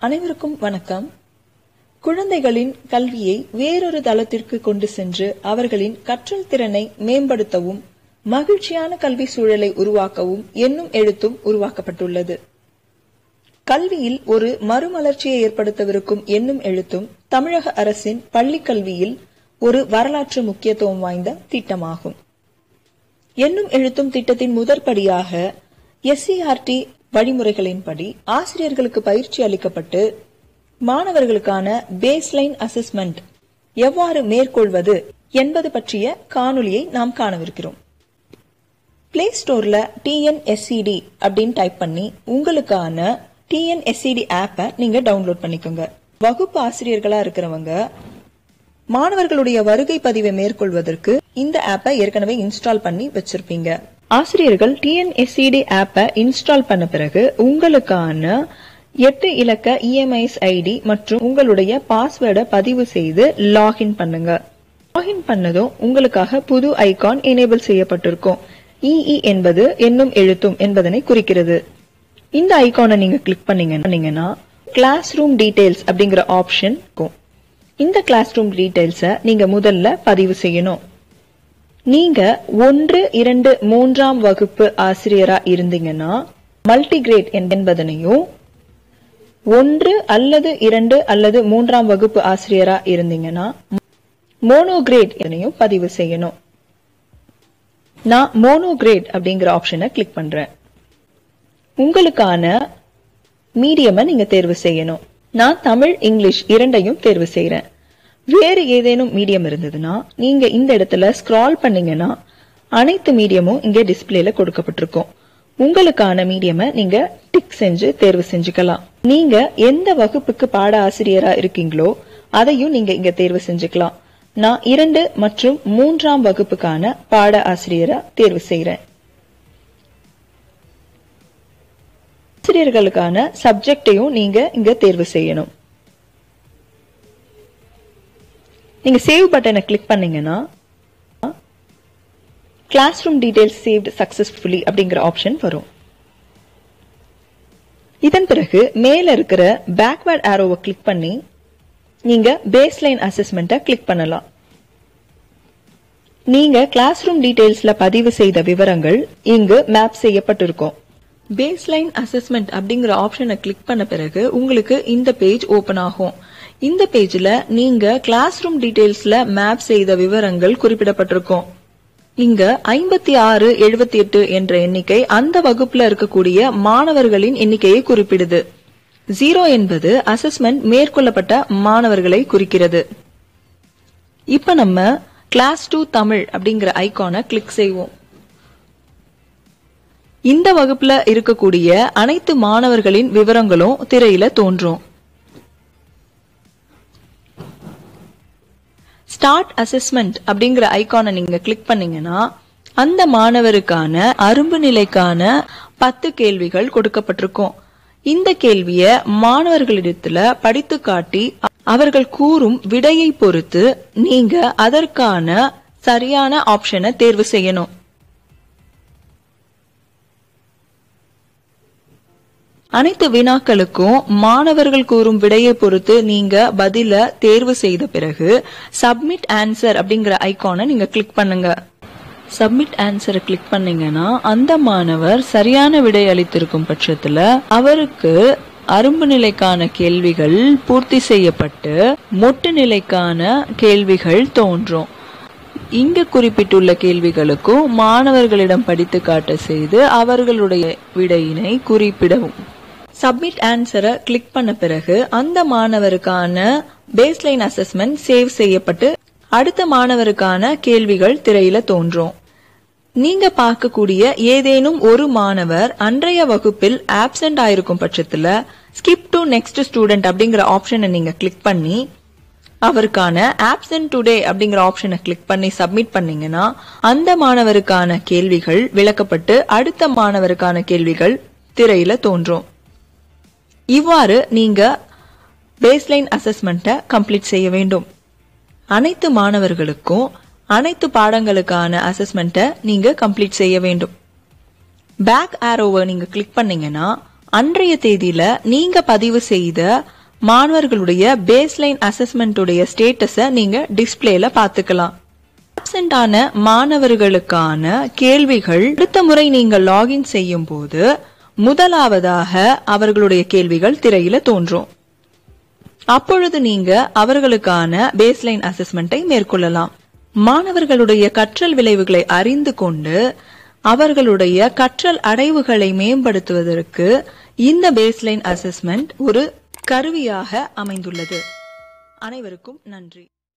அனைவருக்கும் வணக்கம் குழந்தைகளின் கல்வியை வேறொரு தளத்திற்கு கொண்டு சென்று அவர்களின் கற்றல் திறனை மேம்படுத்தவும் மகிழ்ச்சியான கல்வி சூழலை உருவாக்கவும் எண்ணும் எழுத்தும் உருவாக்கப்பட்டுள்ளது கல்வியில் ஒரு மறுமலர்ச்சியை ஏற்படுத்தவிருக்கும் எண்ணும் எழுத்தும் தமிழக அரசின் பள்ளிக் கல்வியில் ஒரு வரலாற்று முக்கியத்துவம் வாய்ந்த திட்டமாகும் எண்ணும் எழுத்தும் திட்டத்தின் முதற்படியாக எஸ்சிஆர்டி வழிமுறைகளின்படி ஆசிரியர்களுக்கு பயிற்சி அளிக்கப்பட்டு மாணவர்களுக்கான பேஸ்லைன் அசஸ்மெண்ட் எவ்வாறு மேற்கொள்வது என்பது பற்றிய காணொளியை நாம் காணவிருக்கிறோம் பிளே ஸ்டோர்ல டிஎன்எஸ்சிடி அப்படின்னு டைப் பண்ணி உங்களுக்கான டிஎன்எஸ்சிடி ஆப்பை நீங்க டவுன்லோட் பண்ணிக்கோங்க வகுப்பு ஆசிரியர்களா இருக்கிறவங்க மாணவர்களுடைய வருகை பதிவை மேற்கொள்வதற்கு இந்த ஆப்பை ஏற்கனவே இன்ஸ்டால் பண்ணி வச்சிருப்பீங்க ஆசிரியர்கள் டிஎன்எஸ்சிடி ஆப்பை இன்ஸ்டால் பண்ண பிறகு உங்களுக்கான எட்டு இலக்க இஎம்ஐஎஸ் ஐடி மற்றும் உங்களுடைய பாஸ்வேர்டை பதிவு செய்து லாகின் பண்ணுங்க லாகின் பண்ணதும் உங்களுக்காக புது ஐகான் எனேபிள் செய்யப்பட்டிருக்கும் இஇ என்பது என்னும் எழுத்தும் என்பதனை குறிக்கிறது இந்த ஐகானை நீங்க கிளிக் பண்ணீங்கன்னா கிளாஸ் ரூம் டீடைல்ஸ் அப்படிங்கிற ஆப்ஷன் இருக்கும் இந்த கிளாஸ் ரூம் டீடைல்ஸ நீங்க முதல்ல பதிவு செய்யணும் நீங்க ஒன்று இரண்டு மூன்றாம் வகுப்பு ஆசிரியரா இருந்தீங்கன்னா மல்டிகிரேட் என்பதனையும் ஒன்று அல்லது இரண்டு அல்லது மூன்றாம் வகுப்பு ஆசிரியரா இருந்தீங்கன்னா மோனோகிரேட் இதனையும் பதிவு செய்யணும் நான் மோனோகிரேட் அப்படிங்கிற ஆப்ஷனை கிளிக் பண்றேன் உங்களுக்கான மீடியமை நீங்க தேர்வு செய்யணும் நான் தமிழ் இங்கிலீஷ் இரண்டையும் தேர்வு செய்யறேன் வேறு ஏதேனும் மீடியம் இருந்ததுன்னா நீங்க இந்த இடத்துல ஸ்க்ரால் பண்ணீங்கன்னா அனைத்து மீடியமும் இங்க டிஸ்பிளேல கொடுக்கப்பட்டிருக்கும் உங்களுக்கான மீடியமை நீங்க டிக் செஞ்சு தேர்வு செஞ்சுக்கலாம் நீங்க எந்த வகுப்புக்கு பாட ஆசிரியரா இருக்கீங்களோ அதையும் நீங்க இங்க தேர்வு செஞ்சுக்கலாம் நான் இரண்டு மற்றும் மூன்றாம் வகுப்புக்கான பாட ஆசிரியரா தேர்வு செய்யறேன் ஆசிரியர்களுக்கான சப்ஜெக்டையும் நீங்க இங்க தேர்வு செய்யணும் நீங்க சேவ் பட்டனை கிளிக் பண்ணீங்கன்னா classroom details saved successfully அப்படிங்கிற ஆப்ஷன் வரும் இதன் பிறகு மேல இருக்கிற பேக்வேர்ட் ஆரோவை கிளிக் பண்ணி நீங்க பேஸ்லைன் அசஸ்மெண்ட்டை கிளிக் பண்ணலாம் நீங்க கிளாஸ் ரூம் டீடைல்ஸ்ல பதிவு செய்த விவரங்கள் இங்கு மேப் செய்யப்பட்டிருக்கும் பேஸ்லைன் அசஸ்மெண்ட் அப்படிங்கிற ஆப்ஷனை கிளிக் பண்ண பிறகு உங்களுக்கு இந்த பேஜ் ஓபன் ஆகும் இந்த பேஜ்ல நீங்க கிளாஸ் ரூம் டீடைல்ஸ்ல மேப் செய்த விவரங்கள் குறிப்பிடப்பட்டிருக்கும் இங்க ஐம்பத்தி ஆறு எழுபத்தி எட்டு என்ற எண்ணிக்கை அந்த வகுப்புல இருக்கக்கூடிய மாணவர்களின் எண்ணிக்கையை குறிப்பிடுது ஜீரோ என்பது அசஸ்மெண்ட் மேற்கொள்ளப்பட்ட மாணவர்களை குறிக்கிறது இப்ப நம்ம கிளாஸ் டூ தமிழ் அப்படிங்கிற ஐகானை கிளிக் செய்வோம் இந்த வகுப்புல இருக்கக்கூடிய அனைத்து மாணவர்களின் விவரங்களும் திரையில தோன்றும் ஸ்டார்ட் அசஸ்மெண்ட் அப்படிங்கிற ஐகானை நீங்க கிளிக் பண்ணீங்கன்னா அந்த மாணவருக்கான அரும்பு நிலைக்கான பத்து கேள்விகள் கொடுக்கப்பட்டிருக்கும் இந்த கேள்விய மாணவர்களிடத்துல படித்து காட்டி அவர்கள் கூறும் விடையை பொறுத்து நீங்க அதற்கான சரியான ஆப்ஷனை தேர்வு செய்யணும் அனைத்து வினாக்களுக்கும் மாணவர்கள் கூறும் விடையை பொறுத்து நீங்க பதில தேர்வு செய்த பிறகு சப்மிட் ஆன்சர் அப்படிங்கிற ஐகானை நீங்க கிளிக் பண்ணுங்க சப்மிட் ஆன்சரை கிளிக் பண்ணீங்கன்னா அந்த மாணவர் சரியான விடை அளித்திருக்கும் பட்சத்துல அவருக்கு அரும்பு நிலைக்கான கேள்விகள் பூர்த்தி செய்யப்பட்டு மொட்டு நிலைக்கான கேள்விகள் தோன்றும் இங்கு குறிப்பிட்டுள்ள கேள்விகளுக்கும் மாணவர்களிடம் படித்து காட்ட செய்து அவர்களுடைய விடையினை குறிப்பிடவும் சப்மிட் ஆன்சரை கிளிக் பண்ண பிறகு அந்த மாணவருக்கான பேஸ்லைன் அசஸ்மெண்ட் சேவ் செய்யப்பட்டு அடுத்த மாணவருக்கான கேள்விகள் திரையில தோன்றும் நீங்க பார்க்கக்கூடிய ஏதேனும் ஒரு மாணவர் அன்றைய வகுப்பில் ஆப்சென்ட் ஆயிருக்கும் பட்சத்துல ஸ்கிப் டு நெக்ஸ்ட் ஸ்டூடெண்ட் அப்படிங்கிற ஆப்ஷனை நீங்க கிளிக் பண்ணி அவருக்கான ஆப்சென்ட் டுடே அப்படிங்கிற ஆப்ஷனை கிளிக் பண்ணி சப்மிட் பண்ணீங்கன்னா அந்த மாணவருக்கான கேள்விகள் விளக்கப்பட்டு அடுத்த மாணவருக்கான கேள்விகள் திரையில தோன்றும் இவ்வாறு நீங்க பேஸ்லைன் அசஸ்மெண்ட்டை கம்ப்ளீட் செய்ய வேண்டும் அனைத்து மாணவர்களுக்கும் அனைத்து பாடங்களுக்கான அசஸ்மெண்ட்டை நீங்க கம்ப்ளீட் செய்ய வேண்டும் பேக் ஆரோவை நீங்க கிளிக் பண்ணீங்கன்னா அன்றைய தேதியில நீங்க பதிவு செய்த மாணவர்களுடைய பேஸ்லைன் அசஸ்மெண்ட்டுடைய ஸ்டேட்டஸ நீங்க டிஸ்பிளேல பாத்துக்கலாம் absent ஆன மாணவர்களுக்கான கேள்விகள் அடுத்த முறை நீங்கள் லாகின் செய்யும் போது முதலாவதாக அவர்களுடைய கேள்விகள் திரையில தோன்றும் அப்பொழுது நீங்க அவர்களுக்கான பேஸ்லைன் அசஸ்மெண்ட்டை மேற்கொள்ளலாம் மாணவர்களுடைய கற்றல் விளைவுகளை அறிந்து கொண்டு அவர்களுடைய கற்றல் அடைவுகளை மேம்படுத்துவதற்கு இந்த பேஸ்லைன் அசஸ்மெண்ட் ஒரு கருவியாக அமைந்துள்ளது அனைவருக்கும் நன்றி